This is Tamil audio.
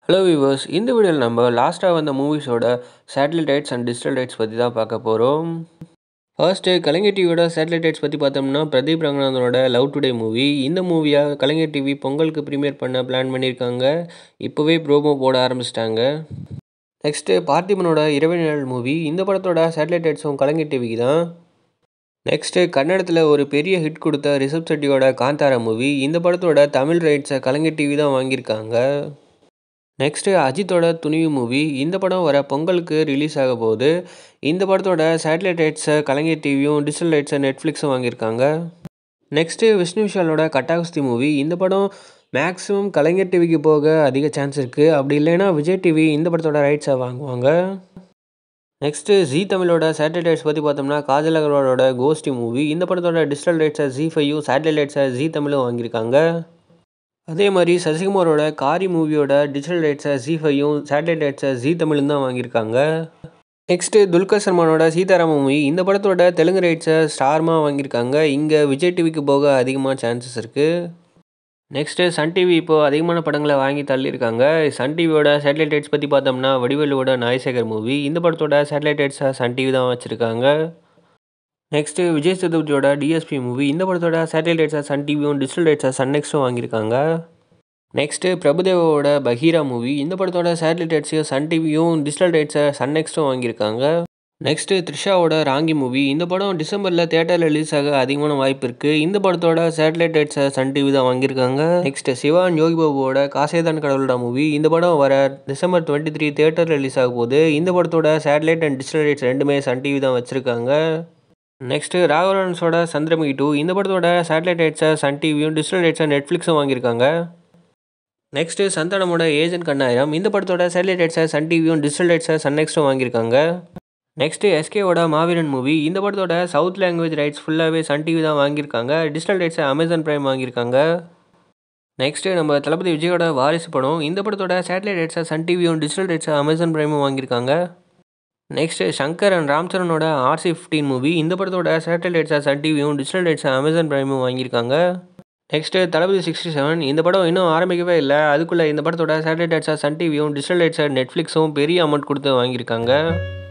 ஹலோ வியூவர்ஸ் இந்த வீடியோவில் நம்ம லாஸ்ட்டாக வந்த மூவிஸோட satellite rights and digital rights பற்றி தான் பார்க்க போகிறோம் ஃபர்ஸ்ட்டு கலைஞர் டிவியோட சேட்டலைட் ரைட்ஸ் பற்றி பார்த்தோம்னா பிரதீப் ரங்கநாதனோட லவ் டுடே மூவி இந்த மூவியை கலைஞர் டிவி பொங்கலுக்கு ப்ரீமியர் பண்ண பிளான் பண்ணியிருக்காங்க இப்போவே ப்ரோமோ போட ஆரம்பிச்சிட்டாங்க நெக்ஸ்ட்டு பார்த்திபனோட இரவு நிழல் மூவி இந்த படத்தோட சேட்டலைட் ரைட்ஸும் கலைஞர் டிவிக்கு தான் நெக்ஸ்ட்டு கன்னடத்தில் ஒரு பெரிய ஹிட் கொடுத்த ரிஷப் செட்டியோட காந்தாரா மூவி இந்த படத்தோட தமிழ் ரைட்ஸை கலைஞர் டிவி தான் வாங்கியிருக்காங்க நெக்ஸ்ட்டு அஜித்தோட துணிவு மூவி இந்த படம் வர பொங்கலுக்கு ரிலீஸ் ஆக போகுது இந்த படத்தோட சேட்டலைட் ரைட்ஸை கலைஞர் டிவியும் டிஜிட்டல் ரைட்ஸை நெட்ஃப்ளிக்ஸும் வாங்கியிருக்காங்க நெக்ஸ்ட்டு விஷ்ணு விஷாலோட கட்டாகுஸ்தி மூவி இந்த படம் மேக்ஸிமம் கலைஞர் டிவிக்கு போக அதிக சான்ஸ் இருக்குது அப்படி இல்லைன்னா விஜய் டிவி இந்த படத்தோட ரைட்ஸை வாங்குவாங்க நெக்ஸ்ட்டு ஜி தமிழோட சேட்டலைட் ரைட்ஸ் பற்றி பார்த்தோம்னா காஜல் அகர்வாலோட கோஸ்டி மூவி இந்த படத்தோட டிஜிட்டல் ரைட்ஸை ஜி ஃபையும் சேட்டலைட் ரைட்ஸை ஜி தமிழும் வாங்கியிருக்காங்க அதே மாதிரி சசிகுமாரோட காரி மூவியோட டிஜிட்டல் ரைட்ஸை ஜி ஃபையும் சேட்டலைட் ரைட்ஸை ஜி தமிழும் தான் வாங்கியிருக்காங்க நெக்ஸ்ட்டு துல்கர் சல்மானோட சீதாராம மூவி இந்த படத்தோட தெலுங்கு ரைட்ஸை ஸ்டார்மா வாங்கியிருக்காங்க இங்கே விஜய் டிவிக்கு போக அதிகமாக சான்சஸ் இருக்குது நெக்ஸ்ட்டு சன் டிவி இப்போது அதிகமான படங்களை வாங்கி தள்ளியிருக்காங்க சன் டிவியோட சேட்டலைட் ரைட்ஸ் பற்றி பார்த்தோம்னா வடிவேலுவோட நாய்சேகர் மூவி இந்த படத்தோட சேட்டலைட் ரைட்ஸை சன் டிவி தான் வச்சுருக்காங்க நெக்ஸ்ட்டு விஜய் சேதுபதியோட டிஎஸ்பி மூவி இந்த படத்தோட சேட்டலைட் ரைட்ஸை சன் டிவியும் டிஜிட்டல் ரைட்ஸை சன் நெக்ஸ்ட்டும் வாங்கியிருக்காங்க நெக்ஸ்ட்டு பிரபுதேவாவோட பஹீரா மூவி இந்த படத்தோட சேட்டலைட் ரைட்ஸையும் சன் டிவியும் டிஜிட்டல் ரைட்ஸை சன் நெக்ஸ்ட்டும் வாங்கியிருக்காங்க நெக்ஸ்ட்டு த்ரிஷாவோட ராங்கி மூவி இந்த படம் டிசம்பரில் தேட்டரில் ரிலீஸ் ஆக அதிகமான வாய்ப்பு இருக்குது இந்த படத்தோட சேட்டலைட் ரைட்ஸை சன் டிவி தான் வாங்கியிருக்காங்க நெக்ஸ்ட்டு சிவான் யோகி பாபுவோட காசேதான் கடவுளோட மூவி இந்த படம் வர டிசம்பர் டுவெண்ட்டி த்ரீ தேட்டரில் ரிலீஸ் ஆக போகுது இந்த படத்தோட சேட்டலைட் அண்ட் டிஜிட்டல் ரைட்ஸ் ரெண்டுமே சன் டிவி தான் வச்சுருக்காங்க நெக்ஸ்ட்டு ராகவரன்ஸோட சந்திரமுகி டூ இந்த படத்தோட சேட்டலைட் ரைட்ஸை சன் டிவியும் டிஜிட்டல் ரைட்ஸை நெட்ஃப்ளிக்ஸும் வாங்கியிருக்காங்க நெக்ஸ்ட்டு சந்தானமோட ஏஜென்ட் கண்ணாயிரம் இந்த படத்தோட சேட்டலைட் ரைட்ஸை சன் டிவியும் டிஜிட்டல் ரைட்ஸை சன் நெக்ஸ்ட்டும் வாங்கியிருக்காங்க நெக்ஸ்ட்டு எஸ்கேவோட மாவீரன் மூவி இந்த படத்தோட சவுத் லாங்குவேஜ் ரைட்ஸ் ஃபுல்லாகவே சன் டிவி தான் வாங்கியிருக்காங்க டிஜிட்டல் ரைட்ஸை அமேசான் ப்ரைம் வாங்கியிருக்காங்க நெக்ஸ்ட்டு நம்ம தளபதி விஜயோட வாரிசு படம் இந்த படத்தோட சேட்டலைட் ரைட்ஸை சன் டிவியும் டிஜிட்டல் ரைட்ஸை அமேசான் ப்ரைமும் வாங்கியிருக்காங்க நெக்ஸ்ட்டு சங்கர் அண்ட் ராம் சரனோட ஆர்சி ஃபிஃப்டீன் மூவி இந்த படத்தோட சேட்டலைட் ரைட்ஸை சன் டிவியும் டிஜிட்டல் ரைட்ஸை அமேசான் ப்ரைமும் வாங்கியிருக்காங்க நெக்ஸ்ட்டு தளபதி சிக்ஸ்டி செவன் இந்த படம் இன்னும் ஆரம்பிக்கவே இல்லை அதுக்குள்ளே இந்த படத்தோட சேட்டலைட் ரைட்ஸை சன் டிவியும் டிஜிட்டல் ரைட்ஸை நெட்ஃப்ளிக்ஸும் பெரிய அமௌண்ட் கொடுத்து வாங்கியிருக்காங்க